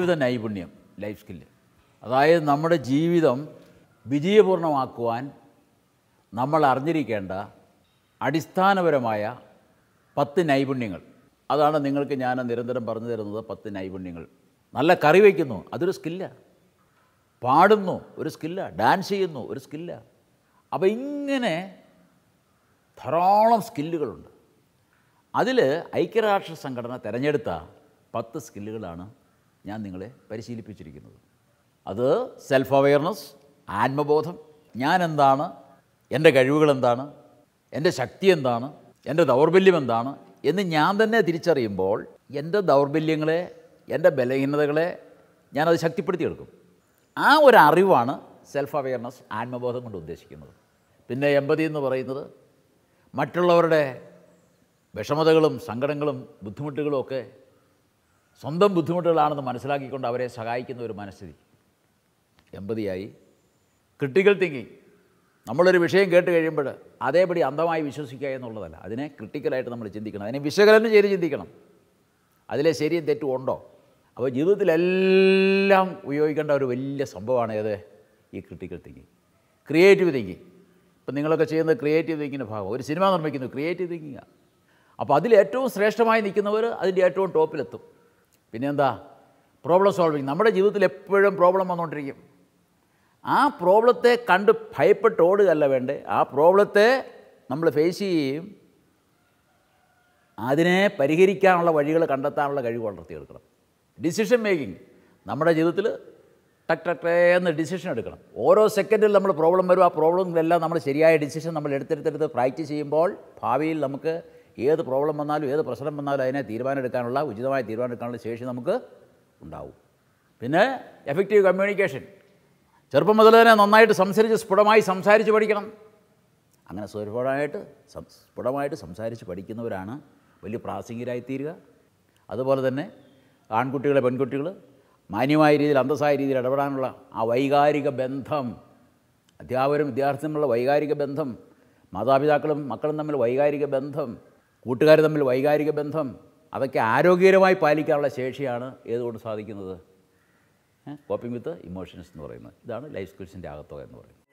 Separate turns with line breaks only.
ജീവിത നൈപുണ്യം life skill അതായത് നമ്മുടെ ജീവിതം വിജയപൂർണ്ണമാക്കുവാൻ നമ്മൾ അറിഞ്ഞിരിക്കേണ്ട അടിസ്ഥാനപരമായ പത്ത് നൈപുണ്യങ്ങൾ അതാണ് നിങ്ങൾക്ക് ഞാൻ നിരന്തരം പറഞ്ഞു തരുന്നത് പത്ത് നൈപുണ്യങ്ങൾ നല്ല കറി വയ്ക്കുന്നു അതൊരു സ്കില്ല പാടുന്നു ഒരു സ്കില്ല ഡാൻസ് ചെയ്യുന്നു ഒരു സ്കില്ല അപ്പോൾ ഇങ്ങനെ ധാരാളം സ്കില്ലുകളുണ്ട് അതിൽ ഐക്യരാഷ്ട്ര സംഘടന തിരഞ്ഞെടുത്ത പത്ത് സ്കില്ലുകളാണ് ഞാൻ നിങ്ങളെ പരിശീലിപ്പിച്ചിരിക്കുന്നത് അത് സെൽഫ് അവെയർനെസ് ആത്മബോധം ഞാൻ എന്താണ് എൻ്റെ കഴിവുകൾ എന്താണ് എൻ്റെ ശക്തി എന്താണ് എൻ്റെ ദൗർബല്യം എന്താണ് എന്ന് ഞാൻ തന്നെ തിരിച്ചറിയുമ്പോൾ എൻ്റെ ദൗർബല്യങ്ങളെ എൻ്റെ ബലഹീനതകളെ ഞാനത് ശക്തിപ്പെടുത്തിയെടുക്കും ആ ഒരു അറിവാണ് സെൽഫ് അവെയർനെസ് ആത്മബോധം കൊണ്ട് ഉദ്ദേശിക്കുന്നത് പിന്നെ എമ്പതി എന്ന് പറയുന്നത് മറ്റുള്ളവരുടെ വിഷമതകളും സങ്കടങ്ങളും ബുദ്ധിമുട്ടുകളും ഒക്കെ സ്വന്തം ബുദ്ധിമുട്ടുകളാണെന്ന് മനസ്സിലാക്കിക്കൊണ്ട് അവരെ സഹായിക്കുന്ന ഒരു മനസ്ഥിതി എമ്പതിയായി ക്രിട്ടിക്കൽ തിങ്കിങ് നമ്മളൊരു വിഷയം കേട്ട് കഴിയുമ്പോൾ അതേപടി അന്ധമായി വിശ്വസിക്കുക എന്നുള്ളതല്ല അതിനെ ക്രിട്ടിക്കലായിട്ട് നമ്മൾ ചിന്തിക്കണം അതിനെ വിശകലനം ചെയ്ത് ചിന്തിക്കണം അതിലെ ശരിയും തെറ്റും ഉണ്ടോ അപ്പോൾ ജീവിതത്തിലെല്ലാം ഉപയോഗിക്കേണ്ട ഒരു വലിയ സംഭവമാണ് ഏത് ഈ ക്രിട്ടിക്കൽ തിങ്കിങ് ക്രിയേറ്റീവ് തിങ്കിങ് ഇപ്പം നിങ്ങളൊക്കെ ചെയ്യുന്നത് ക്രിയേറ്റീവ് തിങ്കിങ്ങിൻ്റെ ഭാഗം ഒരു സിനിമ നിർമ്മിക്കുന്നു ക്രിയേറ്റീവ് തിങ്കിങ്ങാണ് അപ്പോൾ അതിൽ ഏറ്റവും ശ്രേഷ്ഠമായി നിൽക്കുന്നവർ അതിൻ്റെ ഏറ്റവും ടോപ്പിലെത്തും പിന്നെ എന്താ പ്രോബ്ലം സോൾവിങ് നമ്മുടെ ജീവിതത്തിൽ എപ്പോഴും പ്രോബ്ലം വന്നുകൊണ്ടിരിക്കും ആ പ്രോബ്ലത്തെ കണ്ട് ഭയപ്പെട്ട് ഓടുകയല്ല വേണ്ടേ ആ പ്രോബ്ലത്തെ നമ്മൾ ഫേസ് ചെയ്യുകയും അതിനെ പരിഹരിക്കാനുള്ള വഴികൾ കണ്ടെത്താനുള്ള കഴിവ് വളർത്തിയെടുക്കണം ഡിസിഷൻ മേക്കിംഗ് നമ്മുടെ ജീവിതത്തിൽ ടക് ടക് ടേ എന്ന് ഡിസിഷൻ എടുക്കണം ഓരോ സെക്കൻഡിൽ നമ്മൾ പ്രോബ്ലം വരും ആ പ്രോബ്ലങ്ങളെല്ലാം നമ്മൾ ശരിയായ ഡിസിഷൻ നമ്മൾ എടുത്തെടുത്തെടുത്ത് പ്രാക്ടീസ് ചെയ്യുമ്പോൾ ഭാവിയിൽ നമുക്ക് ഏത് പ്രോബ്ലം വന്നാലും ഏത് പ്രശ്നം വന്നാലും അതിനെ തീരുമാനം എടുക്കാനുള്ള ഉചിതമായ തീരുമാനം എടുക്കാനുള്ള ശേഷി നമുക്ക് ഉണ്ടാവും പിന്നെ എഫക്റ്റീവ് കമ്മ്യൂണിക്കേഷൻ ചെറുപ്പം മുതൽ തന്നെ നന്നായിട്ട് സംസാരിച്ച് സ്ഫുടമായി സംസാരിച്ച് പഠിക്കണം അങ്ങനെ സ്ഫുടമായിട്ട് സം- സ്ഫുടമായിട്ട് സംസാരിച്ച് പഠിക്കുന്നവരാണ് വലിയ പ്രാസംഗികരായിത്തീരുക അതുപോലെ തന്നെ ആൺകുട്ടികളെ പെൺകുട്ടികൾ മാന്യമായ രീതിയിൽ അന്തസ്സായ രീതിയിൽ ഇടപെടാനുള്ള ആ വൈകാരിക ബന്ധം അധ്യാപകരും വിദ്യാർത്ഥിയും തമ്മിലുള്ള വൈകാരിക ബന്ധം മാതാപിതാക്കളും മക്കളും തമ്മിൽ വൈകാരിക ബന്ധം കൂട്ടുകാർ തമ്മിൽ വൈകാരിക ബന്ധം അതൊക്കെ ആരോഗ്യകരമായി പാലിക്കാനുള്ള ശേഷിയാണ് ഏതുകൊണ്ട് സാധിക്കുന്നത് കോപ്പിംഗ് വിത്ത് ഇമോഷൻസ് എന്ന് പറയുന്നത് ഇതാണ് ലൈഫ് സ്കിൽസിൻ്റെ ആകത്തുക എന്ന് പറയുന്നത്